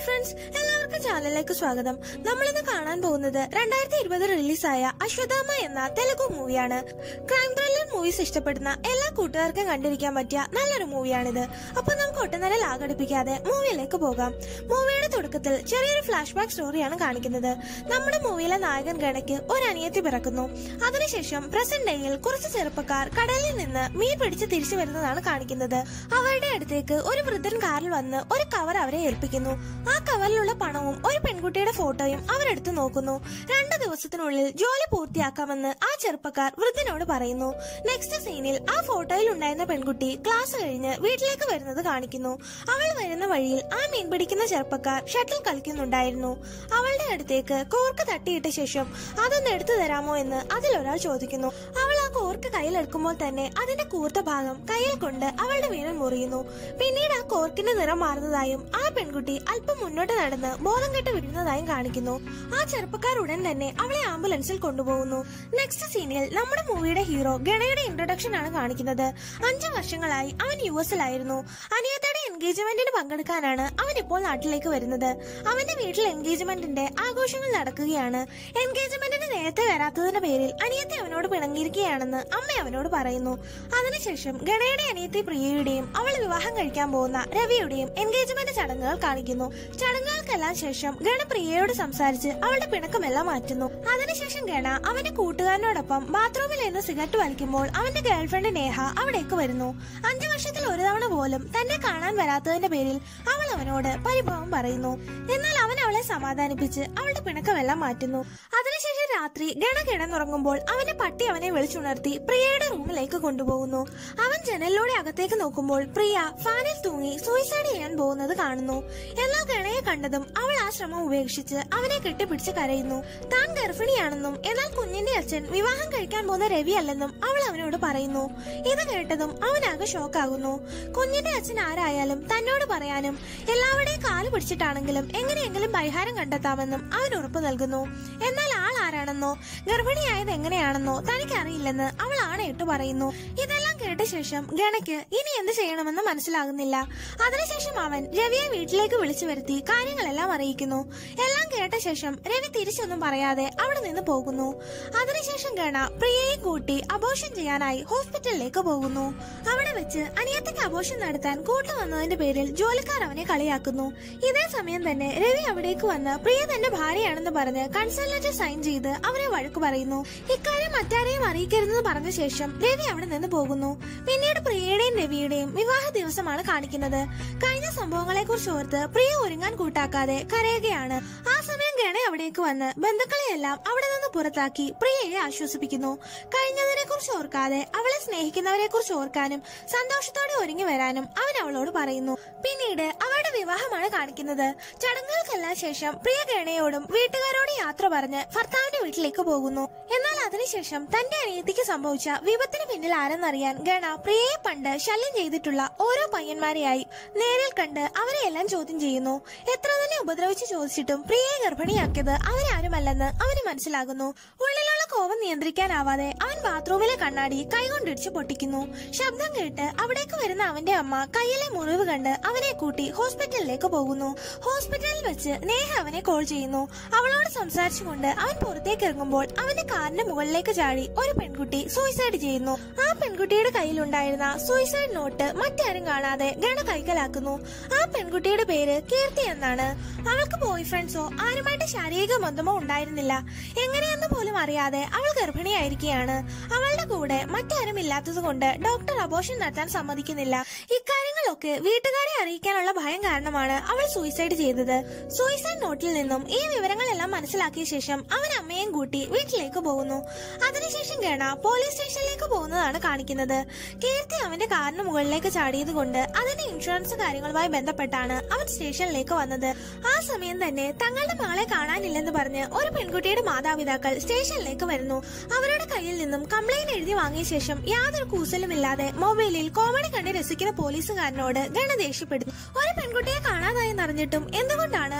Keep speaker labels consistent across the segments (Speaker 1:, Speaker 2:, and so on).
Speaker 1: friends എല്ലാവർക്കും ചാനലിലേക്ക് സ്വാഗതം നമ്മളിന്ന് കാണാൻ പോകുന്നത് രണ്ടായിരത്തി ഇരുപത് റിലീസായ അശ്വതാമ എന്ന തെലുഗു മൂവിയാണ് ക്രൈം ത്രില്ലർ മൂവീസ് ഇഷ്ടപ്പെടുന്ന എല്ലാ കൂട്ടുകാർക്കും കണ്ടിരിക്കാൻ പറ്റിയ നല്ലൊരു മൂവിയാണിത് അപ്പൊ നമുക്ക് ഒട്ടുനേരം ലാഗടിപ്പിക്കാതെ മൂവിയിലേക്ക് പോകാം മൂവിയുടെ തുടക്കത്തിൽ ചെറിയൊരു ഫ്ലാഷ് ബാക്ക് സ്റ്റോറിയാണ് കാണിക്കുന്നത് നമ്മുടെ മൂവിയിലെ നായകൻ ഗണയ്ക്ക് ഒരു അനിയത്തി പിറക്കുന്നു അതിനുശേഷം പ്രസന്റ് ഡേയിൽ കുറച്ച് ചെറുപ്പക്കാർ കടലിൽ നിന്ന് മീൻ പിടിച്ച് തിരിച്ചു വരുന്നതാണ് കാണിക്കുന്നത് അവരുടെ അടുത്തേക്ക് ഒരു വൃദ്ധൻ കാറിൽ വന്ന് ഒരു കവർ അവരെ ഏൽപ്പിക്കുന്നു ആ കവറിലുള്ള പണവും ഒരു പെൺകുട്ടിയുടെ ഫോട്ടോയും അവരെടുത്ത് നോക്കുന്നു രണ്ടു ദിവസത്തിനുള്ളിൽ ജോലി പൂർത്തിയാക്കാമെന്ന് ആ ചെറുപ്പക്കാർ വൃദ്ധനോട് പറയുന്നു നെക്സ്റ്റ് സീനിൽ ആ ഫോട്ടോയിൽ ഉണ്ടായിരുന്ന പെൺകുട്ടി ക്ലാസ് കഴിഞ്ഞ് വീട്ടിലേക്ക് വരുന്നത് കാണിക്കുന്നു അവൾ വരുന്ന വഴിയിൽ ആ മീൻ പിടിക്കുന്ന ചെറുപ്പക്കാർ ഷട്ടിൽ കളിക്കുന്നുണ്ടായിരുന്നു അവളുടെ അടുത്തേക്ക് കോർക്ക് തട്ടിയിട്ട ശേഷം അതൊന്ന് എടുത്തു തരാമോ എന്ന് അതിലൊരാൾ ചോദിക്കുന്നു അവൾ ആ കോർക്ക് കയ്യിലെടുക്കുമ്പോൾ തന്നെ അതിന്റെ കൂർത്ത ഭാഗം കയ്യിൽ കൊണ്ട് അവളുടെ വീരൽ മുറിയുന്നു പിന്നീട് ആ കോർക്കിന്റെ നിറം മാറുന്നതായും ആ പെൺകുട്ടി അല്പം മുന്നോട്ട് നടന്ന് ബോധം കെട്ട് വീഴുന്നതായും കാണിക്കുന്നു ആ ചെറുപ്പക്കാർ ഉടൻ തന്നെ അവളെ ആംബുലൻസിൽ കൊണ്ടുപോകുന്നു നെക്സ്റ്റ് സീനിൽ നമ്മുടെ മൂവിയുടെ ഹീറോ ഗണയുടെ ഇൻട്രൊഡക്ഷൻ ആണ് കാണിക്കുന്നത് അഞ്ചു വർഷങ്ങളായി അവൻ യു എസിലായിരുന്നു അനിയത്തയുടെ എൻഗേജ്മെന്റിന് പങ്കെടുക്കാനാണ് അവൻ ഇപ്പോൾ നാട്ടിലേക്ക് വരുന്നത് അവന്റെ വീട്ടിൽ എൻഗേജ്മെന്റിന്റെ ആഘോഷങ്ങൾ നടക്കുകയാണ് എൻഗേജ്മെന്റിന് നേരത്തെ വരാത്തതിന്റെ പേരിൽ അനിയത്തി അവനോട് പിണങ്ങിയിരിക്കുകയാണെന്ന് അമ്മ അവനോട് പറയുന്നു അതിനുശേഷം ഗണയുടെ അനിയത്തി പ്രിയയുടെയും അവൾ വിവാഹം കഴിക്കാൻ പോകുന്ന രവിയുടെയും എൻഗേജ്മെന്റ് ചടങ്ങുകൾ കാണിക്കുന്നു ചടങ്ങുകൾക്കെല്ലാം ശേഷം ഗണ പ്രിയയോട് സംസാരിച്ച് അവളുടെ പിണക്കമെല്ലാം മാറ്റുന്നു അതിനുശേഷം ഗണ അവന്റെ കൂട്ടുകാരനോടൊപ്പം ബാത്റൂമിൽ നിന്ന് സിഗരറ്റ് വലിക്കുമ്പോൾ അവന്റെ ഗേൾഫ്രണ്ട് നേഹ അവിടേക്ക് വരുന്നു അഞ്ചു വർഷത്തിൽ ഒരു തവണ പോലും തന്നെ കാണാൻ വരാത്തതിന്റെ പേരിൽ അവൾ അവനോട് പരിഭവം പറയുന്നു എന്നാൽ അവൻ അവളെ സമാധാനിപ്പിച്ച് അവളുടെ പിണക്കമെല്ലാം മാറ്റുന്നു അതിനുശേഷം രാത്രി ഗണ കിടന്നുറങ്ങുമ്പോൾ അവന്റെ പട്ടി അവനെ വിളിച്ചുണർത്തി പ്രിയയുടെ റൂമിലേക്ക് കൊണ്ടുപോകുന്നു അവൻ ജനലിലൂടെ അകത്തേക്ക് നോക്കുമ്പോൾ പ്രിയ ഫാനിൽ തൂങ്ങി സൂയിസൈഡ് ചെയ്യാൻ പോകുന്നത് കാണുന്നു എന്നാൽ ഗണയെ കണ്ടതും അവൾ ആ ശ്രമം ഉപേക്ഷിച്ച് അവനെ കെട്ടിപ്പിടിച്ച് കരയുന്നു താൻ ഗർഭിണിയാണെന്നും എന്നാൽ കുഞ്ഞിന്റെ അച്ഛൻ വിവാഹം കഴിക്കാൻ പോകുന്ന രവി അല്ലെന്നും അവൾ അവനോട് പറയുന്നു ഇത് കേട്ടതും അവനാകെ ഷോക്കാകുന്നു കുഞ്ഞിന്റെ അച്ഛൻ ആരായാലും തന്നോട് പറയാനും എല്ലാവരുടെയും കാല് പിടിച്ചിട്ടാണെങ്കിലും എങ്ങനെയെങ്കിലും പരിഹാരം കണ്ടെത്താമെന്നും അവൻ ഉറപ്പു നൽകുന്നു എന്നാൽ ആൾ ആരാണെന്നോ ഗർഭിണിയായത് എങ്ങനെയാണെന്നോ തനിക്ക് അറിയില്ലെന്ന് അവൾ ആണയിട്ട് പറയുന്നു ഇതെല്ലാം കേട്ട ശേഷം ഗണയ്ക്ക് ഇനി എന്ത് ചെയ്യണമെന്ന് മനസ്സിലാകുന്നില്ല അതിനുശേഷം അവൻ രവിയെ വീട്ടിലേക്ക് വിളിച്ചു വരുത്തി കാര്യങ്ങളെല്ലാം അറിയിക്കുന്നു എല്ലാം കേട്ട ശേഷം രവി തിരിച്ചൊന്നും പറയാതെ അവിടെ നിന്ന് പോകുന്നു അതിനുശേഷം ഗണ പ്രിയയെ കൂട്ടി അബോഷൻ ചെയ്യാനായി ഹോസ്പിറ്റലിലേക്ക് പോകുന്നു അവിടെ വെച്ച് അനിയത്തിക്ക് അബോഷൻ നടത്താൻ കൂട്ടുവന്നതിന്റെ പേരിൽ ജോലിക്കാർ അവനെ കളിയാക്കുന്നു ഇതേ സമയം തന്നെ രവി അവിടേക്ക് വന്ന് പ്രിയ തന്റെ ഭാര്യയാണെന്ന് പറഞ്ഞ് കൺസേൺ ലെറ്റർ സൈൻ ചെയ്ത് അവരെ വഴക്ക് പറയുന്നു ഇക്കാര്യം മറ്റാരെയും അറിയിക്കരുതെന്ന് പറഞ്ഞ ശേഷം രവി അവിടെ നിന്ന് പോകുന്നു പിന്നീട് പ്രിയയുടെയും രവിയുടെയും വിവാഹ ദിവസമാണ് കാണിക്കുന്നത് കഴിഞ്ഞ സംഭവങ്ങളെ കുറിച്ച് ഓർത്ത് പ്രിയ ഒരുങ്ങാൻ കൂട്ടാക്കാതെ കരയുകയാണ് ആ സമയം ഗണ അവിടേക്ക് വന്ന് ബന്ധുക്കളെയെല്ലാം അവിടെ നിന്ന് പുറത്താക്കി പ്രിയയെ ആശ്വസിപ്പിക്കുന്നു കഴിഞ്ഞതിനെ കുറിച്ച് ഓർക്കാതെ അവളെ സ്നേഹിക്കുന്നവരെ കുറിച്ച് ഓർക്കാനും സന്തോഷത്തോടെ ഒരുങ്ങി വരാനും അവൻ അവളോട് പറയുന്നു പിന്നീട് അവരുടെ വിവാഹമാണ് കാണിക്കുന്നത് ചടങ്ങുകൾക്കെല്ലാം ശേഷം പ്രിയ ഗണയോടും വീട്ടുകാരോടും യാത്ര പറഞ്ഞ് ഭർത്താവിന്റെ വീട്ടിലേക്ക് പോകുന്നു എന്നാൽ അതിനുശേഷം തന്റെ അനിയത്തിക്ക് സംഭവിച്ച വിപത്തിന് പിന്നിൽ ആരെന്നറിയാൻ ഗണ പ്രിയയെ പണ്ട് ശല്യം ചെയ്തിട്ടുള്ള ഓരോ പയ്യന്മാരെയായി നേരിൽ കണ്ട് അവരെയെല്ലാം ചോദ്യം ചെയ്യുന്നു എത്ര തന്നെ ഉപദ്രവിച്ച് ചോദിച്ചിട്ടും പ്രിയയെ ഗർഭിണിയാക്കിയത് അവരാരുമല്ലെന്ന് അവന് മനസ്സിലാകുന്നു ഉള്ളിലുള്ള കോപം നിയന്ത്രിക്കാനാവാതെ അവൻ ബാത്റൂമിലെ കണ്ണാടി കൈകൊണ്ടിടിച്ച് പൊട്ടിക്കുന്നു ശബ്ദം കേട്ട് അവിടേക്ക് വരുന്ന അവന്റെ അമ്മ കയ്യിലെ മുറിവ് കണ്ട് അവനെ കൂട്ടി ഹോസ്പിറ്റലിലേക്ക് പോകുന്നു ഹോസ്പിറ്റലിൽ വെച്ച് നേഹ അവനെ കോൾ ചെയ്യുന്നു അവളോട് സംസാരിച്ചുകൊണ്ട് അവൻ പുറത്തേക്ക് ഇറങ്ങുമ്പോൾ അവന്റെ കാറിന്റെ മുകളിലേക്ക് ചാടി ഒരു പെൺകുട്ടി സൂയിസൈഡ് ചെയ്യുന്നു ആ പെൺകുട്ടിയുടെ കയ്യിലുണ്ടായിരുന്ന സൂയിസൈഡ് നോട്ട് മറ്റാരും കാണാതെ ഗണ കൈക്കലാക്കുന്നു ആ പെൺകുട്ടിയുടെ പേര് കീർത്തി എന്നാണ് അവൾക്ക് ബോയ് ഫ്രണ്ട്സോ ആരുമായിട്ട് ശാരീരിക ബന്ധമോ ഉണ്ടായിരുന്നില്ല എങ്ങനെയെന്ന് പോലും അറിയാതെ അവൾ ഗർഭിണിയായിരിക്കുകയാണ് അവളുടെ കൂടെ മറ്റാരും ഇല്ലാത്തത് കൊണ്ട് ഡോക്ടർ അബോഷൻ നടത്താൻ സമ്മതിക്കുന്നില്ല ഇക്കാര്യങ്ങളൊക്കെ വീട്ടുകാരെ അറിയിക്കാനുള്ള ഭയം കാരണമാണ് അവൾ സൂയിസൈഡ് ചെയ്തത് സൂയിസൈഡ് നോട്ടിൽ നിന്നും ഈ വിവരങ്ങളെല്ലാം മനസ്സിലാക്കിയ ശേഷം അവൻ അമ്മയെയും കൂട്ടി വീട്ടിലേക്ക് പോകുന്നു അതിനുശേഷം ഗണ പോലീസ് സ്റ്റേഷനിലേക്ക് പോകുന്നതാണ് കാണിക്കുന്നത് കീർത്തി അവന്റെ കാറിന് മുകളിലേക്ക് ചാടിയത് കൊണ്ട് അതിന്റെ ഇൻഷുറൻസ് കാര്യങ്ങളുമായി ബന്ധപ്പെട്ടാണ് അവൻ സ്റ്റേഷനിലേക്ക് വന്നത് ആ സമയം തന്നെ തങ്ങളുടെ മകളെ കാണാനില്ലെന്ന് പറഞ്ഞ് ഒരു പെൺകുട്ടിയുടെ മാതാപിതാക്കൾ സ്റ്റേഷനിലേക്ക് വരുന്നു അവരുടെ കയ്യിൽ നിന്നും കംപ്ലൈന്റ് എഴുതി വാങ്ങിയ ശേഷം യാതൊരു കൂസലുമില്ലാതെ മൊബൈലിൽ കോമഡി കണ്ട് രസിക്കുന്ന പോലീസുകാരനോട് ഗണ ദേഷ്യപ്പെടുന്നു ഒരു പെൺകുട്ടിയെ കാണാതായെന്നറിഞ്ഞിട്ടും എന്തുകൊണ്ടാണ് അതിനെ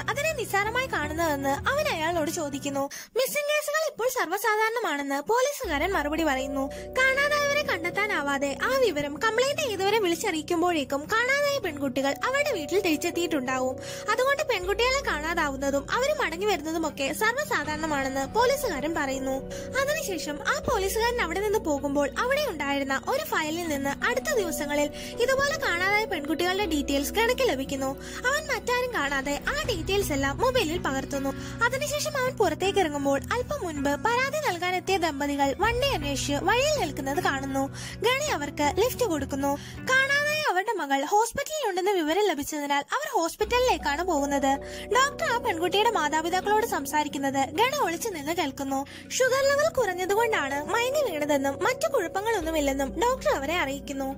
Speaker 1: നിസ്സാരമായി കാണുന്നതെന്ന് അവൻ അയാളോട് ചോദിക്കുന്നു മിസ്സിംഗ് കേസുകൾ ഇപ്പോൾ സർവ്വസാധാരണമാണെന്ന് പോലീസുകാരൻ മറുപടി പറയുന്നു കാണാതായവരെ കണ്ടെത്താനാവാതെ ആ വിവരം കംപ്ലൈന്റ് ചെയ്തവരെ വിളിച്ചറിയിക്കുമ്പോഴേക്കും കാണാതായ പെൺകുട്ടികൾ അവരുടെ വീട്ടിൽ തിരിച്ചെത്തിയിട്ടുണ്ടാവും അതുകൊണ്ട് പെൺകുട്ടികളെ കാണാതാവുന്നതും അവർ മടങ്ങി വരുന്നതുമൊക്കെ സർവ്വസാധാരണമാണെന്ന് പോലീസുകാരൻ പറയുന്നു അതിനുശേഷം ആ പോലീസുകാരൻ അവിടെ നിന്ന് പോകുമ്പോൾ അവിടെ ഉണ്ടായിരുന്ന ഒരു ഫയലിൽ നിന്ന് അടുത്ത ദിവസങ്ങളിൽ ഇതുപോലെ കാണാതായ പെൺകുട്ടികളുടെ ഡീറ്റെയിൽസ് കണക്ക് ലഭിക്കുന്നു അവൻ മറ്റാരും കാണാതെ ആ ഡീറ്റെയിൽസ് എല്ലാം മൊബൈലിൽ പകർത്തുന്നു അതിനുശേഷം അവൻ പുറത്തേക്ക് ഇറങ്ങുമ്പോൾ അല്പം മുൻപ് പരാതി നൽകാനെത്തിയ ദമ്പതികൾ വണ്ടി അന്വേഷിച്ച് വഴിയിൽ നിൽക്കുന്നത് കാണുന്നു ഗണി അവർക്ക് ലിഫ്റ്റ് കൊടുക്കുന്നു കാണാതായ അവരുടെ മകൾ ഹോസ്പിറ്റലിൽ ഉണ്ടെന്ന് വിവരം ലഭിച്ചതിനാൽ അവർ ഹോസ്പിറ്റലിലേക്കാണ് പോകുന്നത് ഡോക്ടർ ആ പെൺകുട്ടിയുടെ മാതാപിതാക്കളോട് സംസാരിക്കുന്നത് ഗണ ഒളിച്ചു നിന്ന് കേൾക്കുന്നു ഷുഗർ ലെവൽ കുറഞ്ഞതുകൊണ്ടാണ് മയങ്ങി വീണതെന്നും മറ്റു കുഴപ്പങ്ങളൊന്നുമില്ലെന്നും ഡോക്ടർ അവരെ അറിയിക്കുന്നു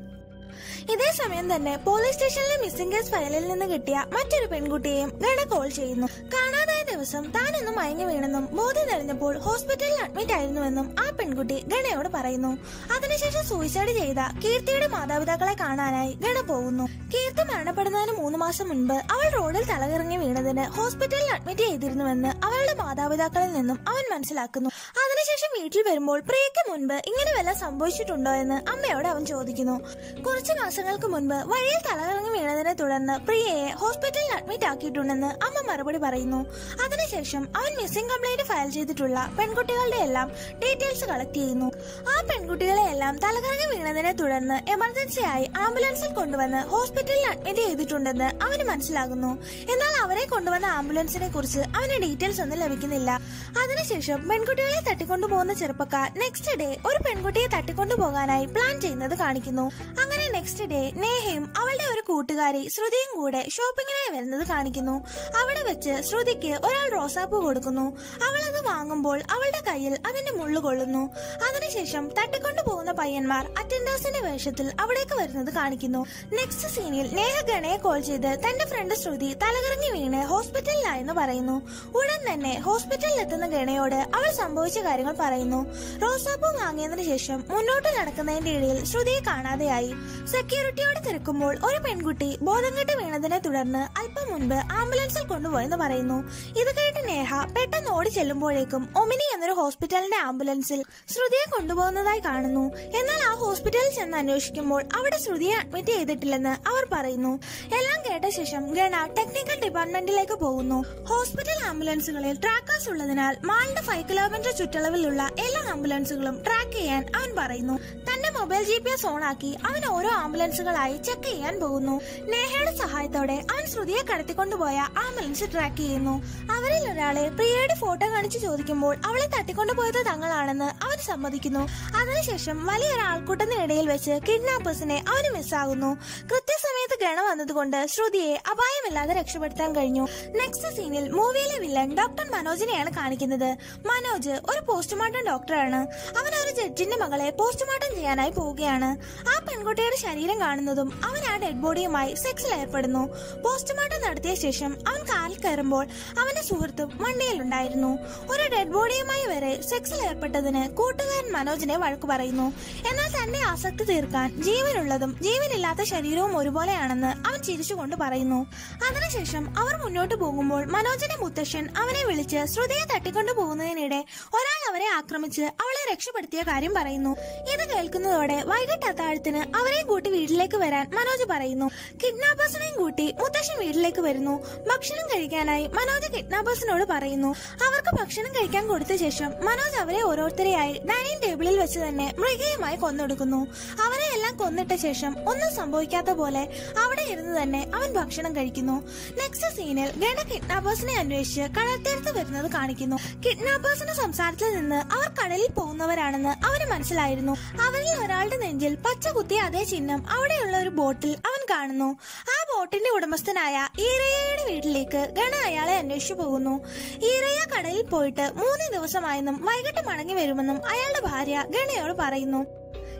Speaker 1: ഇതേ സമയം തന്നെ പോലീസ് സ്റ്റേഷനിലെ മിസ്സിംഗ് കേസ് ഫയലിൽ നിന്ന് കിട്ടിയ മറ്റൊരു പെൺകുട്ടിയെയും ഗണ കോൾ ചെയ്യുന്നു കാണാതായ ദിവസം താനൊന്നും മയങ്ങി വീണെന്നും ബോധം തെളിഞ്ഞപ്പോൾ ഹോസ്പിറ്റലിൽ അഡ്മിറ്റ് ആയിരുന്നുവെന്നും ആ പെൺകുട്ടി ഗണയോട് പറയുന്നു അതിനുശേഷം സൂയിസൈഡ് ചെയ്ത കീർത്തിയുടെ മാതാപിതാക്കളെ കാണാനായി ഗണ പോകുന്നു കീർത്തി മരണപ്പെടുന്നതിന് മൂന്ന് മാസം മുൻപ് അവൾ റോഡിൽ തലകറങ്ങി വീണതിന് ഹോസ്പിറ്റലിൽ അഡ്മിറ്റ് ചെയ്തിരുന്നുവെന്ന് അവളുടെ മാതാപിതാക്കളിൽ നിന്നും അവൻ മനസ്സിലാക്കുന്നു അതിനുശേഷം വീട്ടിൽ വരുമ്പോൾ പ്രിയയ്ക്ക് മുൻപ് ഇങ്ങനെ വല്ല സംഭവിച്ചിട്ടുണ്ടോ എന്ന് അമ്മയോട് അവൻ ചോദിക്കുന്നു കുറച്ചു മാസങ്ങൾക്ക് മുൻപ് വഴിയിൽ തലകറങ്ങി വീണതിനെ തുടർന്ന് പ്രിയയെ ഹോസ്പിറ്റലിൽ അഡ്മിറ്റ് ആക്കിയിട്ടുണ്ടെന്ന് അമ്മ മറുപടി പറയുന്നു അതിനുശേഷം അവൻ മിസ്സിംഗ് കംപ്ലൈന്റ് ഫയൽ ചെയ്തിട്ടുള്ള പെൺകുട്ടികളുടെ എല്ലാം ഡീറ്റെയിൽസ് കളക്ട് ചെയ്യുന്നു ആ പെൺകുട്ടികളെ എല്ലാം തലകറങ്ങി വീണതിനെ തുടർന്ന് എമർജൻസി ആയി ആംബുലൻസിൽ കൊണ്ടുവന്ന് ഹോസ്പിറ്റലിൽ അഡ്മിറ്റ് ചെയ്തിട്ടുണ്ടെന്ന് അവന് മനസ്സിലാകുന്നു എന്നാൽ അവരെ കൊണ്ടുവന്ന ആംബുലൻസിനെ കുറിച്ച് അവന് ഡീറ്റെയിൽസ് ഒന്നും ലഭിക്കുന്നില്ല അതിനുശേഷം പെൺകുട്ടികളെ തട്ടിക്കൊണ്ടുപോകുന്ന ചെറുപ്പക്കാർ നെക്സ്റ്റ് ഡേ ഒരു പെൺകുട്ടിയെ തട്ടിക്കൊണ്ടുപോകാനായി പ്ലാൻ ചെയ്യുന്നത് കാണിക്കുന്നു അങ്ങനെ നെക്സ്റ്റ് ഡേ നേഹയും അവളുടെ ഒരു കൂട്ടുകാരി ശ്രുതിയും കൂടെ ഷോപ്പിങ്ങിനായി വരുന്നത് കാണിക്കുന്നു അവിടെ വെച്ച് ശ്രുതിക്ക് ഒരാൾ റോസാപ്പൂ കൊടുക്കുന്നു അവൾ അത് വാങ്ങുമ്പോൾ അവളുടെ കയ്യിൽ അതിന്റെ മുള്ളു കൊള്ളുന്നു അതിനുശേഷം തട്ടിക്കൊണ്ടു പോകുന്ന പയ്യന്മാർ അറ്റൻഡേഴ്സിന്റെ വേഷത്തിൽ അവിടേക്ക് വരുന്നത് കാണിക്കുന്നു നെക്സ്റ്റ് സീനിൽ നേഹ ഗണയെ കോൾ ചെയ്ത് തന്റെ ഫ്രണ്ട് ശ്രുതി തലകറങ്ങി വീണ് ഹോസ്പിറ്റലിലായെന്ന് പറയുന്നു ഉടൻ തന്നെ ഹോസ്പിറ്റലിൽ എത്തുന്ന ഗണയോട് അവൾ സംഭവിച്ച കാര്യങ്ങൾ പറയുന്നു റോസാപ്പൂ വാങ്ങിയതിനു ശേഷം മുന്നോട്ട് നടക്കുന്നതിന്റെ ഇടയിൽ ശ്രുതിയെ കാണാതെയായി സെക്യൂരിറ്റിയോട് തിരക്കുമ്പോൾ ഒരു പെൺകുട്ടി ബോധം കെട്ട് വീണതിനെ തുടർന്ന് അല്പം മുൻപ് ആംബുലൻസിൽ കൊണ്ടുപോയെന്ന് പറയുന്നു ഇത് കേട്ട് നേഹ പെട്ടെന്ന് ഓടി ചെല്ലുമ്പോഴേക്കും ഒമിനി എന്നൊരു ഹോസ്പിറ്റലിന്റെ ആംബുലൻസിൽ ശ്രുതിയെ കൊണ്ടുപോകുന്നതായി കാണുന്നു എന്നാൽ ആ ഹോസ്പിറ്റലിൽ ചെന്ന് അന്വേഷിക്കുമ്പോൾ അവിടെ ശ്രുതിയെ അഡ്മിറ്റ് ചെയ്തിട്ടില്ലെന്ന് അവർ പറയുന്നു എല്ലാം കേട്ട ശേഷം ഗണ ടെക്നിക്കൽ ഡിപ്പാർട്ട്മെന്റിലേക്ക് പോകുന്നു ഹോസ്പിറ്റൽ ആംബുലൻസുകളിൽ ട്രാക്കേഴ്സ് ഉള്ളതിനാൽ മാളിന്റെ ഫൈവ് കിലോമീറ്റർ ചുറ്റളവിലുള്ള എല്ലാ ആംബുലൻസുകളും ട്രാക്ക് ചെയ്യാൻ അവൻ പറയുന്നു തന്റെ മൊബൈൽ ജി പി എസ് ഓണാക്കി അവൻ ഓരോ ആംബുലൻസുകളായി ചെക്ക് ചെയ്യാൻ പോകുന്നു നേഹയുടെ സഹായത്തോടെ അവൻ ശ്രുതിയെ കടത്തിക്കൊണ്ടുപോയ ആംബുലൻസ് ട്രാക്ക് ചെയ്യുന്നു അവരിൽ ഒരാളെ പ്രിയയുടെ ഫോട്ടോ കാണിച്ചു ചോദിക്കുമ്പോൾ അവളെ തട്ടിക്കൊണ്ടുപോയത് തങ്ങളാണെന്ന് അവൻ സമ്മതിക്കുന്നു അതിനുശേഷം വലിയൊരു ആൾക്കൂട്ടത്തിനിടയിൽ വെച്ച് കിഡ്നാപ്പേഴ്സിനെ അവന് മിസ്സാകുന്നു കൃത്യസമയത്ത് ഗണ വന്നതുകൊണ്ട് ശ്രുതിയെ അപായമില്ലാതെ രക്ഷപ്പെടുത്താൻ കഴിഞ്ഞു നെക്സ്റ്റ് സീനിൽ മൂവിയിലെ വില്ലൻ ഡോക്ടർ മനോജിനെയാണ് കാണിക്കുന്നത് മനോജ് ഒരു പോസ്റ്റ്മോർട്ടം ഡോക്ടറാണ് അവൻ ഒരു ജഡ്ജിന്റെ മകളെ പോസ്റ്റ്മോർട്ടം ചെയ്യാനായി പോവുകയാണ് ആ പെൺകുട്ടിയുടെ ശരീരം കാണുന്നതും അവൻ ആ ഡെഡ് ബോഡിയുമായി സെക്സിൽ ഏർപ്പെടുന്നു പോസ്റ്റ്മോർട്ടം നടത്തിയ ശേഷം അവൻ കാറിൽ കയറുമ്പോൾ അവന്റെ സുഹൃത്തും വണ്ടിയിലുണ്ടായിരുന്നു ഒരു ഡെഡ് ബോഡിയുമായി വരെ സെക്സിൽ ഏർപ്പെട്ടതിന് കൂട്ടുകാരൻ മനോജിനെ വഴക്കു പറയുന്നു എന്നാൽ തന്റെ ആസക്തി തീർക്കാൻ ജീവനുള്ളതും ജീവനില്ലാത്ത ശരീരവും ഒരുപോലെയാണെന്ന് അവൻ ചിരിച്ചുകൊണ്ട് പറയുന്നു അതിനുശേഷം അവർ മുന്നോട്ട് പോകുമ്പോൾ മനോജിന്റെ മുത്തശ്ശൻ അവനെ വിളിച്ച് ശ്രുതിയെ തട്ടിക്കൊണ്ടു പോകുന്നതിനിടെ ഒരാൾ അവരെ ആക്രമിച്ച് അവളെ രക്ഷപ്പെടുത്തിയ കാര്യം പറയുന്നു ഇത് കേൾക്കുന്നതോടെ വൈകിട്ട് അത്താഴത്തിന് അവരെയും കൂട്ടി വീട്ടിലേക്ക് വരാൻ മനോജ് പറയുന്നു കിഡ്നാപ്പേഴ്സിനെയും കൂട്ടി മുത്തശ്ശൻ വീട്ടിലേക്ക് വരുന്നു ഭക്ഷണം കഴിക്കാനായി മനോജ് കിഡ്നാപ്പേഴ്സിനോട് പറയുന്നു അവർക്ക് ഭക്ഷണം കഴിക്കാൻ കൊടുത്ത ശേഷം മനോജ് അവരെ ഓരോരുത്തരെയായി ഡൈനിങ് ടേബിളിൽ വെച്ച് തന്നെ മൃഗീയമായി കൊന്നൊടുക്കുന്നു അവരെ എല്ലാം കൊന്നിട്ട ശേഷം ഒന്നും സംഭവിക്കാത്ത പോലെ അവിടെ ഇരുന്ന് തന്നെ അവൻ ഭക്ഷണം കഴിക്കുന്നു നെക്സ്റ്റ് സീനിൽ ഗണ കിഡ്നാപ്പേഴ്സിനെ അന്വേഷിച്ച് കടൽത്തീരത്ത് വരുന്നത് കാണിക്കുന്നു കിഡ്നാപ്പേഴ്സിന്റെ സംസാരത്തിൽ നിന്ന് അവർ കടലിൽ പോകുന്നവരാണെന്ന് അവന് മനസ്സിലായിരുന്നു അവരിൽ ഒരാളുടെ നെഞ്ചിൽ പച്ച കുത്തിയ അതേ ചിഹ്നം അവിടെയുള്ള ഒരു ബോട്ടിൽ അവൻ കാണുന്നു ആ ബോട്ടിന്റെ ഉടമസ്ഥനായ ഈരയ്യയുടെ വീട്ടിലേക്ക് ഗണ അയാളെ അന്വേഷിച്ചു പോകുന്നു ഈരയ്യ കടലിൽ പോയിട്ട് മൂന്ന് ദിവസമായെന്നും വൈകിട്ട് മടങ്ങി വരുമെന്നും അയാളുടെ ഭാര്യ ഗണയോട് പറയുന്നു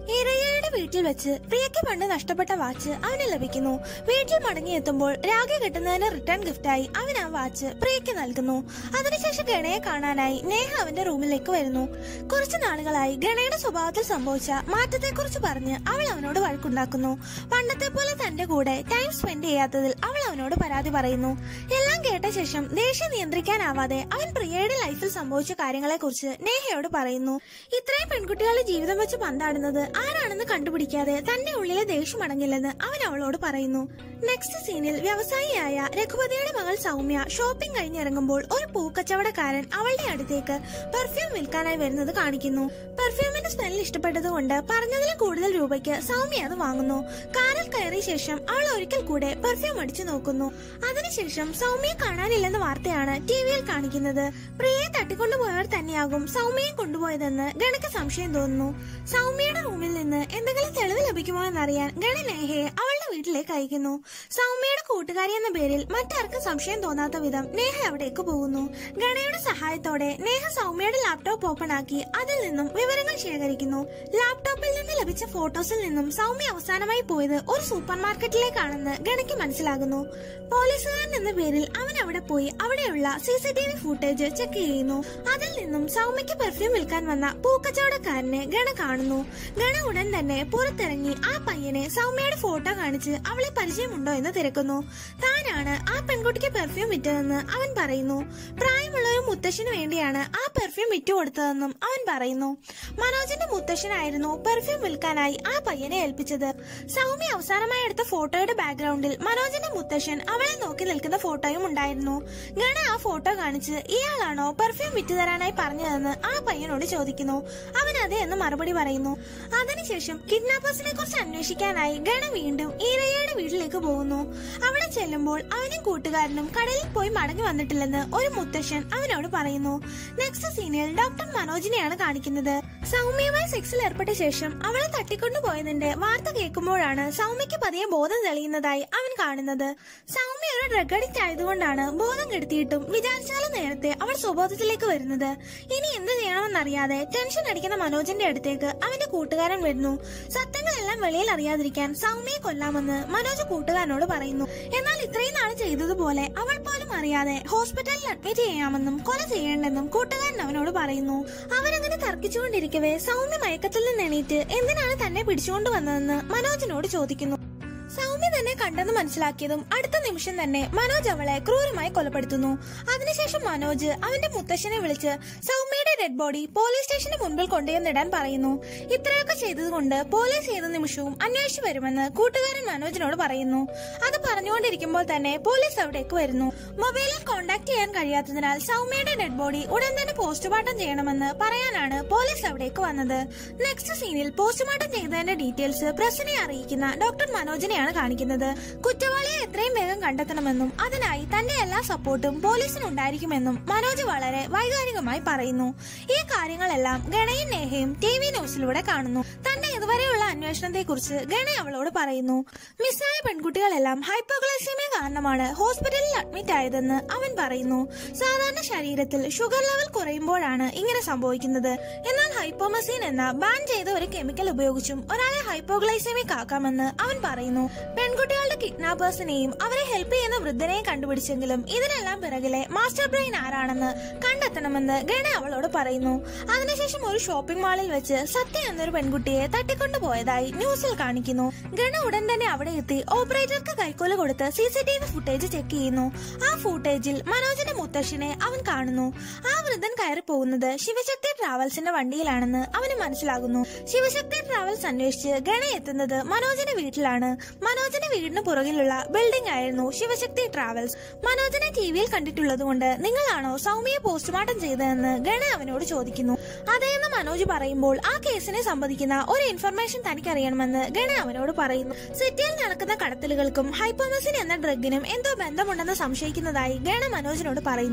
Speaker 1: ഇരയ്യയുടെ വീട്ടിൽ വെച്ച് പ്രിയയ്ക്ക് പണ്ട് നഷ്ടപ്പെട്ട വാച്ച് അവന് ലഭിക്കുന്നു വീട്ടിൽ മടങ്ങിയെത്തുമ്പോൾ രാഗി കിട്ടുന്നതിന് റിട്ടേൺ ഗിഫ്റ്റായി അവൻ ആ വാച്ച് പ്രിയയ്ക്ക് നൽകുന്നു അതിനുശേഷം ഗണയെ കാണാനായി നേഹ അവന്റെ റൂമിലേക്ക് വരുന്നു കുറച്ചു നാളുകളായി ഗണയുടെ സ്വഭാവത്തിൽ സംഭവിച്ച മാറ്റത്തെക്കുറിച്ച് പറഞ്ഞ് അവൾ അവനോട് വഴക്കുണ്ടാക്കുന്നു പണ്ടത്തെ പോലെ തന്റെ കൂടെ ടൈം സ്പെൻഡ് ചെയ്യാത്തതിൽ അവൾ അവനോട് പരാതി പറയുന്നു എല്ലാം കേട്ട ശേഷം ദേഷ്യം നിയന്ത്രിക്കാനാവാതെ അവൻ പ്രിയയുടെ ലൈഫിൽ സംഭവിച്ച കാര്യങ്ങളെക്കുറിച്ച് നേഹയോട് പറയുന്നു ഇത്രയും പെൺകുട്ടികളുടെ ജീവിതം വെച്ച് പന്താടുന്നത് ആരാണെന്ന് കണ്ടുപിടിക്കാതെ തന്റെ ഉള്ളിലെ ദേഷ്യം അടങ്ങില്ലെന്ന് അവൻ അവളോട് പറയുന്നു നെക്സ്റ്റ് സീനിൽ വ്യവസായിയായ രഘുപതിയുടെ മകൾ സൗമ്യ ഷോപ്പിംഗ് കഴിഞ്ഞിറങ്ങുമ്പോൾ ഒരു പൂക്കച്ചവടക്കാരൻ അവളുടെ അടുത്തേക്ക് പെർഫ്യൂം വിൽക്കാനായി വരുന്നത് കാണിക്കുന്നു പെർഫ്യൂമിന്റെ സ്മെൽ ഇഷ്ടപ്പെട്ടതുകൊണ്ട് പറഞ്ഞതിലും കൂടുതൽ രൂപയ്ക്ക് സൗമ്യ അത് വാങ്ങുന്നു കാറിൽ കയറിയ ശേഷം അവൾ ഒരിക്കൽ കൂടെ പെർഫ്യൂം അടിച്ചു നോക്കുന്നു അതിനുശേഷം സൗമ്യയെ കാണാനില്ലെന്ന വാർത്തയാണ് ടിവിയിൽ കാണിക്കുന്നത് പ്രിയയെ തട്ടിക്കൊണ്ടുപോയവർ തന്നെയാകും സൗമ്യയെ കൊണ്ടുപോയതെന്ന് ഗണയ്ക്ക് സംശയം തോന്നുന്നു സൗമ്യയുടെ റൂമിൽ നിന്ന് എന്തെങ്കിലും തെളിവ് ലഭിക്കുമോ എന്നറിയാൻ ഗണ നേഹയെ അവളുടെ വീട്ടിലേക്ക് അയക്കുന്നു സൗമ്യയുടെ കൂട്ടുകാരി എന്ന പേരിൽ മറ്റാർക്കും സംശയം തോന്നാത്ത വിധം നേഹ അവിടേക്ക് പോകുന്നു ഗണയുടെ സഹായത്തോടെ നേഹ സൗമ്യയുടെ ലാപ്ടോപ്പ് ഓപ്പൺ ആക്കി അതിൽ നിന്നും വിവരങ്ങൾ ശേഖരിക്കുന്നു ലാപ്ടോപ്പിൽ നിന്ന് ലഭിച്ച ഫോട്ടോസിൽ നിന്നും സൗമ്യ അവസാനമായി പോയത് ഒരു സൂപ്പർ മാർക്കറ്റിലേക്കാണെന്ന് ഗണയ്ക്ക് മനസ്സിലാകുന്നു പോലീസുകാരൻ എന്ന പേരിൽ അവൻ അവിടെ പോയി അവിടെയുള്ള C C T V footage check ചെയ്യുന്നു അതിൽ നിന്നും സൗമ്യയ്ക്ക് പെർഫ്യൂം വിൽക്കാൻ വന്ന പൂക്കച്ചവടക്കാരനെ ഗണ കാണുന്നു ഗണ ഉടൻ തന്നെ പുറത്തിറങ്ങി ആ പയ്യനെ സൗമ്യയുടെ ഫോട്ടോ കാണിച്ച് അവളെ പരിചയമുണ്ടോ എന്ന് തിരക്കുന്നു താനാണ് ആ പെൺകുട്ടിക്ക് പെർഫ്യൂം വിറ്റതെന്ന് അവൻ പറയുന്നു പ്രായമുള്ള ഒരു മുത്തശ്ശന് വേണ്ടിയാണ് ആ പെർഫ്യൂം വിറ്റു കൊടുത്തതെന്നും അവൻ പറയുന്നു മനോജിന്റെ മുത്തശ്ശനായിരുന്നു പെർഫ്യൂം വിൽക്കാനായി ആ പയ്യനെ ഏൽപ്പിച്ചത് സൗമ്യ അവസാനമായി എടുത്ത ഫോട്ടോയുടെ ബാക്ക്ഗ്രൗണ്ടിൽ മനോജിന്റെ മുത്തശ്ശൻ അവളെ നോക്കി നിൽക്കുന്ന ഫോട്ടോയും ഉണ്ടായിരുന്നു ഗണ ആ ഫോട്ടോ കാണിച്ച് ഇയാളാണോ പെർഫ്യൂം വിറ്റു തരാനായി പറഞ്ഞതെന്ന് ആ പയ്യനോട് ചോദിക്കുന്നു അവൻ അതെ എന്ന് മറുപടി പറയുന്നു അതിനുശേഷം കിഡ്നാപ്പേഴ്സിനെ കുറിച്ച് അന്വേഷിക്കാനായി ഗണ വീണ്ടും ഈരയ്യയുടെ വീട്ടിലേക്ക് പോകുന്നു അവിടെ ചെല്ലുമ്പോൾ അവനും കൂട്ടുകാരനും കടലിൽ പോയി മടങ്ങി വന്നിട്ടില്ലെന്ന് ഒരു മുത്തശ്ശൻ അവനോട് പറയുന്നു നെക്സ്റ്റ് സീനിൽ ഡോക്ടർ മനോജിനെയാണ് കാണിക്കുന്നത് സൗമ്യയുമായി സെക്സിൽ ഏർപ്പെട്ട ശേഷം അവളെ തട്ടിക്കൊണ്ടുപോയതിന്റെ വാർത്ത കേൾക്കുമ്പോഴാണ് സൗമ്യയ്ക്ക് പതിയെ ബോധം തെളിയുന്നതായി അവൻ കാണുന്നത് സൗമ്യ ഒരു ഡ്രഗ് അഡിക്റ്റ് ആയതുകൊണ്ടാണ് ബോധം കെടുത്തിയിട്ടും വിചാരിച്ചാലും നേരത്തെ അവൾ സ്വബോധത്തിലേക്ക് വരുന്നത് ഇനി എന്ത് ചെയ്യണമെന്നറിയാതെ ടെൻഷൻ അടിക്കുന്ന മനോജിന്റെ അടുത്തേക്ക് അവന്റെ കൂട്ടുകാരൻ വരുന്നു സത്യങ്ങളെല്ലാം വെളിയിൽ അറിയാതിരിക്കാൻ സൗമ്യയെ കൊല്ലാമെന്ന് മനോജ് കൂട്ടുകാരനോട് പറയുന്നു എന്നാൽ ഇത്രയും നാൾ ചെയ്തതുപോലെ അവൾ പോലും അറിയാതെ ഹോസ്പിറ്റലിൽ അഡ്മിറ്റ് ചെയ്യാമെന്നും കൊല ചെയ്യേണ്ടെന്നും കൂട്ടുകാരൻ അവനോട് പറയുന്നു അവരങ്ങനെ തർക്കിച്ചുകൊണ്ടിരിക്കവേ സൗമ്യ മയക്കത്തിൽ നിന്ന് എണീറ്റ് എന്തിനാണ് തന്നെ പിടിച്ചുകൊണ്ട് വന്നതെന്ന് മനോജിനോട് ചോദിക്കുന്നു സൗമ്യ തന്നെ കണ്ടെന്ന് മനസ്സിലാക്കിയതും അടുത്ത നിമിഷം തന്നെ മനോജ് അവളെ ക്രൂരമായി കൊലപ്പെടുത്തുന്നു അതിനുശേഷം മനോജ് അവന്റെ മുത്തശ്ശനെ വിളിച്ച് സൗമ്യയുടെ ഡെഡ് ബോഡി പോലീസ് സ്റ്റേഷന് മുൻപിൽ കൊണ്ടുവന്നിടാൻ പറയുന്നു ഇത്രയൊക്കെ ചെയ്തതുകൊണ്ട് പോലീസ് ഏത് നിമിഷവും അന്വേഷിച്ചു വരുമെന്ന് കൂട്ടുകാരൻ മനോജിനോട് പറയുന്നു അത് പറഞ്ഞുകൊണ്ടിരിക്കുമ്പോൾ തന്നെ പോലീസ് അവിടേക്ക് വരുന്നു മൊബൈലിൽ കോണ്ടാക്ട് ചെയ്യാൻ കഴിയാത്തതിനാൽ സൗമ്യയുടെ ഡെഡ് ബോഡി ഉടൻ തന്നെ പോസ്റ്റ്മോർട്ടം ചെയ്യണമെന്ന് പറയാനാണ് പോലീസ് അവിടേക്ക് വന്നത് നെക്സ്റ്റ് സീനിൽ പോസ്റ്റ്മോർട്ടം ചെയ്തതിന്റെ ഡീറ്റെയിൽസ് പ്രസിനെ അറിയിക്കുന്ന ഡോക്ടർ മനോജിനെയാണ് കാണിക്കുന്നത് കുറ്റവാളിയെ എത്രയും വേഗം കണ്ടെത്തണമെന്നും അതിനായി തന്റെ എല്ലാ സപ്പോർട്ടും പോലീസിന് ഉണ്ടായിരിക്കുമെന്നും മനോജ് വളരെ വൈകാരികമായി പറയുന്നു ഈ കാര്യങ്ങളെല്ലാം ഗണയും നേഹയും ടി വി ന്യൂസിലൂടെ കാണുന്നു തന്റെ ഇതുവരെയുള്ള അന്വേഷണത്തെ കുറിച്ച് ഗണ അവളോട് പറയുന്നു മിസ്സായ പെൺകുട്ടികളെല്ലാം ഹൈപ്പോഗ്ലൈസീമിയ കാരണമാണ് ഹോസ്പിറ്റലിൽ അഡ്മിറ്റ് ആയതെന്ന് അവൻ പറയുന്നു സാധാരണ ശരീരത്തിൽ ഷുഗർ ലെവൽ കുറയുമ്പോഴാണ് ഇങ്ങനെ സംഭവിക്കുന്നത് എന്നാൽ ഹൈപ്പോമസീൻ എന്ന ബാൻ ചെയ്ത ഒരു കെമിക്കൽ ഉപയോഗിച്ചും ഒരാളെ ഹൈപ്പോഗ്ലൈസീമിക് ആക്കാമെന്ന് അവൻ പറയുന്നു പെൺകുട്ടികളുടെ കിഡ്നാപ്പേഴ്സിനെയും അവരെ ഹെൽപ്പ് ചെയ്യുന്ന വൃദ്ധനെയും കണ്ടുപിടിച്ചെങ്കിലും ഇതിനെല്ലാം പിറകിലെ മാസ്റ്റർ ബ്രെയിൻ ആരാണെന്ന് കണ്ടെത്തണമെന്ന് ഗണ അവളോട് പറയുന്നു അതിനുശേഷം ഒരു ഷോപ്പിംഗ് മാളിൽ വെച്ച് സത്യ എന്നൊരു പെൺകുട്ടിയെ തട്ടിക്കൊണ്ടുപോയതായി ന്യൂസിൽ കാണിക്കുന്നു ഗണ ഉടൻ തന്നെ അവിടെ എത്തി ഓപ്പറേറ്റർക്ക് കൈക്കൂലി കൊടുത്ത് C C T V footage check ചെയ്യുന്നു ആ ഫുട്ടേജിൽ മനോജിന്റെ മുത്തശ്ശിനെ അവൻ കാണുന്നു ആ വൃദ്ധൻ കയറി പോകുന്നത് ശിവശക്തി ട്രാവൽസിന്റെ വണ്ടിയിലാണെന്ന് അവന് മനസ്സിലാകുന്നു ശിവശക്തി ട്രാവൽസ് അന്വേഷിച്ച് ഗണ എത്തുന്നത് മനോജിന്റെ വീട്ടിലാണ് മനോജിന്റെ വീടിന് പുറകിലുള്ള ബിൽഡിംഗ് ആയിരുന്നു ശിവശക്തി ട്രാവൽസ് മനോജിനെ ടി വിയിൽ കണ്ടിട്ടുള്ളതുകൊണ്ട് നിങ്ങളാണോ സൗമ്യയെ പോസ്റ്റ്മോർട്ടം ചെയ്തതെന്ന് ഗണ അവനോട് ചോദിക്കുന്നു അതേന്ന് മനോജ് പറയുമ്പോൾ ആ കേസിനെ സംബന്ധിക്കുന്ന ഒരു ഇൻഫർമേഷൻ തനിക്കറിയണമെന്ന് ഗണ അവനോട് പറയുന്നു സിറ്റിയിൽ നടക്കുന്ന കടത്തലുകൾക്കും ഹൈപ്പോമസിൻ എന്ന ഡ്രഗിനും എന്തോ ബന്ധമുണ്ടെന്ന് സംശയിക്കുന്നതായി ഗണ മനോജിനോട് പറയുന്നു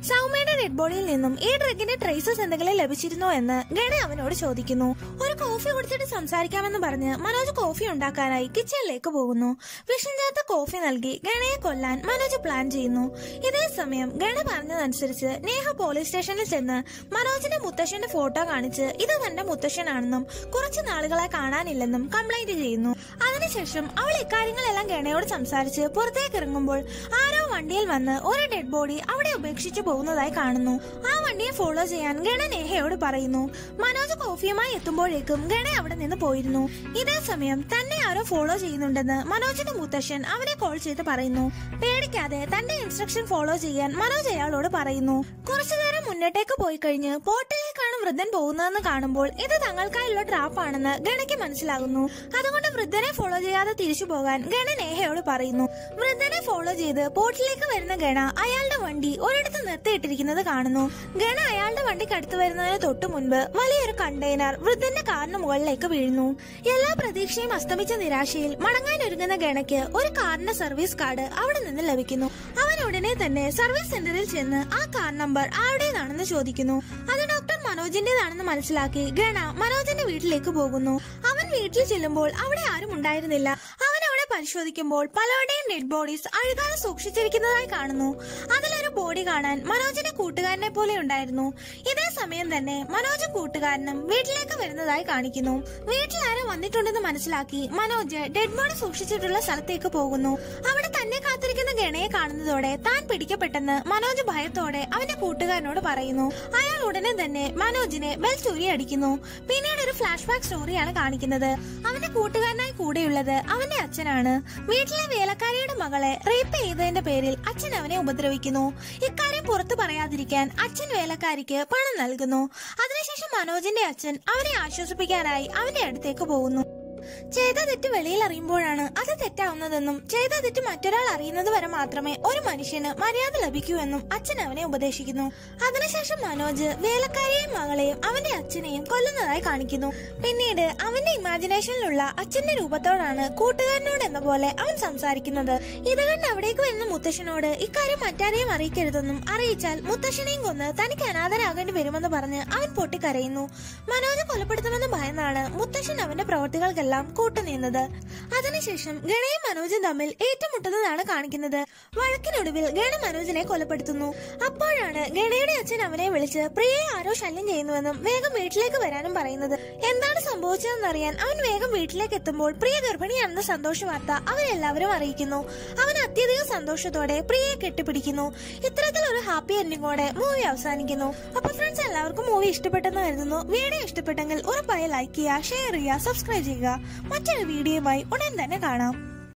Speaker 1: സൗമ്യയുടെ ഡെഡ് ബോഡിയിൽ നിന്നും ഈ ഡ്രഗിന്റെ ട്രേസസ് എന്തെങ്കിലും ലഭിച്ചിരുന്നോ എന്ന് ഗണ അവനോട് ചോദിക്കുന്നു ഒരു കോഫി കുടിച്ചിട്ട് സംസാരിക്കാമെന്ന് പറഞ്ഞ് മനോജ് കോഫി ഉണ്ടാക്കാനായി കിച്ചണിലേക്ക് പോകുന്നു വിഷം ചേർത്ത കോഫി നൽകി ഗണയെ കൊല്ലാൻ മനോജ് പ്ലാൻ ചെയ്യുന്നു ഇതേ സമയം ഗണ പറഞ്ഞതനുസരിച്ച് നേഹ പോലീസ് സ്റ്റേഷനിൽ ചെന്ന് മനോജിന്റെ മുത്തശ്ശന്റെ ഫോട്ടോ കാണിച്ച് ഇത് തന്റെ മുത്തശ്ശനാണെന്നും കുറച്ചു നാളുകളായി കാണാനില്ലെന്നും കംപ്ലൈന്റ് ചെയ്യുന്നു അതിനുശേഷം അവൾ ഇക്കാര്യങ്ങളെല്ലാം ഗണയോട് സംസാരിച്ച് പുറത്തേക്ക് ഇറങ്ങുമ്പോൾ ആരോ വണ്ടിയിൽ വന്ന് ഒരു ഡെഡ് ബോഡി അവിടെ ഉപേക്ഷിച്ചു പോകുന്നതായി കാണുന്നു ആ വണ്ടിയെ ഫോളോ ചെയ്യാൻ ഗണ നേഹയോട് പറയുന്നു മനോജ് കോഫിയുമായി എത്തുമ്പോഴേക്കും ഗണ അവിടെ നിന്ന് പോയിരുന്നു ഇതേ സമയം തന്നെ ആരോ ഫോളോ ചെയ്യുന്നുണ്ടെന്ന് മനോജിന്റെ മുത്തശ്ശൻ അവനെ കോൾ ചെയ്ത് പറയുന്നു പേടിക്കാതെ തന്റെ ഇൻസ്ട്രക്ഷൻ ഫോളോ ചെയ്യാൻ മനോജ് അയാളോട് പറയുന്നു കുറച്ചു നേരം മുന്നോട്ടേക്ക് പോയി കഴിഞ്ഞ് പോർട്ടിലേക്കാണ് വൃദ്ധൻ പോകുന്നതെന്ന് കാണുമ്പോൾ ഇത് തങ്ങൾക്കായുള്ള ട്രാപ്പ് ആണെന്ന് ഗണയ്ക്ക് മനസ്സിലാകുന്നു അതുകൊണ്ട് വൃദ്ധനെ ഫോളോ ചെയ്യാതെ തിരിച്ചു പോകാൻ ഗണ നേഹയോട് പറയുന്നു വൃദ്ധനെ ഫോളോ ചെയ്ത് പോർട്ടിലേക്ക് വരുന്ന ഗണ അയാളുടെ വണ്ടി ഒരിടത്ത് നിർത്തിയിട്ടിരിക്കുന്നത് കാണുന്നു ഗണ അയാളുടെ വണ്ടിക്ക് അടുത്ത് വരുന്നതിന് തൊട്ടു മുൻപ് വലിയൊരു കണ്ടെയ്നർ വൃദ്ധന്റെ കാറിന് മുകളിലേക്ക് വീഴുന്നു എല്ലാ പ്രതീക്ഷയും അസ്തമിച്ച നിരാശയിൽ മടങ്ങാനൊരുങ്ങുന്ന ഗണയ്ക്ക് ഒരു കാറിന്റെ സർവീസ് കാർഡ് അവിടെ നിന്ന് ലഭിക്കുന്നു അവൻ ഉടനെ തന്നെ സർവീസ് സെന്ററിൽ ചെന്ന് ആ കാർ നമ്പർ ആരുടേതാണെന്ന് ചോദിക്കുന്നു അത് ഡോക്ടർ മനോജിന്റേതാണെന്ന് മനസ്സിലാക്കി ഗണ മനോജിന്റെ വീട്ടിലേക്ക് പോകുന്നു അവൻ വീട്ടിൽ ചെല്ലുമ്പോൾ അവിടെ ആരും ഉണ്ടായിരുന്നില്ല അവൻ അവിടെ പരിശോധിക്കുമ്പോൾ പലരുടെയും ഡെഡ് ബോഡീസ് അഴുകാതെ സൂക്ഷിച്ചിരിക്കുന്നതായി കാണുന്നു അതിലൊരു ബോഡി കാണാൻ മനോജിന്റെ കൂട്ടുകാരനെ പോലെ ഉണ്ടായിരുന്നു ഇതേ സമയം തന്നെ മനോജും കൂട്ടുകാരനും വീട്ടിലേക്ക് വരുന്നതായി കാണിക്കുന്നു വീട്ടിൽ ആരോ വന്നിട്ടുണ്ടെന്ന് മനസ്സിലാക്കി മനോജ് ഡെഡ് ബോഡി സൂക്ഷിച്ചിട്ടുള്ള സ്ഥലത്തേക്ക് പോകുന്നു അവിടെ തന്നെ കാത്തിരിക്കുന്ന ഗണയെ കാണുന്നതോടെ താൻ പിടിക്കപ്പെട്ടെന്ന് മനോജ് ഭയത്തോടെ അവന്റെ കൂട്ടുകാരനോട് പറയുന്നു അയാൾ ഉടനെ തന്നെ മനോജിനെ ബെൽ ചൂരി അടിക്കുന്നു പിന്നീട് ഒരു ഫ്ലാഷ് ബാക്ക് സ്റ്റോറിയാണ് കാണിക്കുന്നത് അവന്റെ കൂട്ടുകാരനായി കൂടെയുള്ളത് അവന്റെ അച്ഛനാണ് വീട്ടിലെ വേലക്കാരിയുടെ മകളെ റേപ്പ് ചെയ്തതിന്റെ പേരിൽ അച്ഛൻ അവനെ ഉപദ്രവിക്കുന്നു ഇക്കാര്യം പുറത്തു പറയാതിരിക്കാൻ അച്ഛൻ വേലക്കാരിക്ക് പണം നൽകുന്നു അതിനുശേഷം മനോജിന്റെ അച്ഛൻ അവനെ ആശ്വസിപ്പിക്കാനായി അവന്റെ അടുത്തേക്ക് പോകുന്നു ചെയ്ത തെറ്റ് വെളിയിൽ അറിയുമ്പോഴാണ് അത് തെറ്റാവുന്നതെന്നും ചെയ്ത തെറ്റ് മറ്റൊരാൾ അറിയുന്നത് വരെ മാത്രമേ ഒരു മനുഷ്യന് മര്യാദ ലഭിക്കൂ എന്നും അച്ഛൻ അവനെ ഉപദേശിക്കുന്നു അതിനുശേഷം മനോജ് വേലക്കാരിയെയും മകളെയും അവന്റെ അച്ഛനെയും കൊല്ലുന്നതായി കാണിക്കുന്നു പിന്നീട് അവന്റെ ഇമാജിനേഷനിലുള്ള അച്ഛന്റെ രൂപത്തോടാണ് കൂട്ടുകാരനോട് എന്ന പോലെ അവൻ സംസാരിക്കുന്നത് ഇത് കണ്ട് അവിടേക്ക് വരുന്ന മുത്തശ്ശനോട് ഇക്കാര്യം മറ്റാരെയും അറിയിക്കരുതെന്നും അറിയിച്ചാൽ മുത്തശ്ശനെയും കൊന്ന് തനിക്ക് അനാഥരാകേണ്ടി വരുമെന്ന് പറഞ്ഞ് അവൻ പൊട്ടിക്കരയുന്നു മനോജ് കൊലപ്പെടുത്തുമെന്ന് ഭയന്നാണ് മുത്തശ്ശൻ അവന്റെ പ്രവർത്തികൾക്കെല്ലാം കൂട്ടുനിന്നത് അതിനുശേഷം ഗണയും മനോജും തമ്മിൽ ഏറ്റുമുട്ടുന്നതാണ് കാണിക്കുന്നത് വഴക്കിനൊടുവിൽ ഗണ മനോജിനെ കൊലപ്പെടുത്തുന്നു അപ്പോഴാണ് ഗണയുടെ അച്ഛൻ അവനെ വിളിച്ച് പ്രിയയെ ആരോ ശല്യം ചെയ്യുന്നുവെന്നും വേഗം വീട്ടിലേക്ക് വരാനും പറയുന്നത് എന്താണ് സംഭവിച്ചതെന്നറിയാൻ അവൻ വേഗം വീട്ടിലേക്ക് എത്തുമ്പോൾ പ്രിയ ഗർഭിണിയാണെന്ന സന്തോഷ വാർത്ത അവരെല്ലാവരും അറിയിക്കുന്നു അവൻ അത്യധികം സന്തോഷത്തോടെ പ്രിയയെ കെട്ടിപ്പിടിക്കുന്നു ഇത്തരത്തിൽ ഒരു ഹാപ്പി എൻഡിങ്ങോടെ മൂവി അവസാനിക്കുന്നു അപ്പൊ ഫ്രണ്ട്സ് എല്ലാവർക്കും മൂവി ഇഷ്ടപ്പെട്ടെന്ന് കരുതുന്നു വീഡിയോ ഇഷ്ടപ്പെട്ടെങ്കിൽ ഉറപ്പായി ലൈക്ക് ചെയ്യുക ഷെയർ ചെയ്യുക സബ്സ്ക്രൈബ് ചെയ്യുക മറ്റൊരു വീഡിയോയുമായി ഉടൻ തന്നെ കാണാം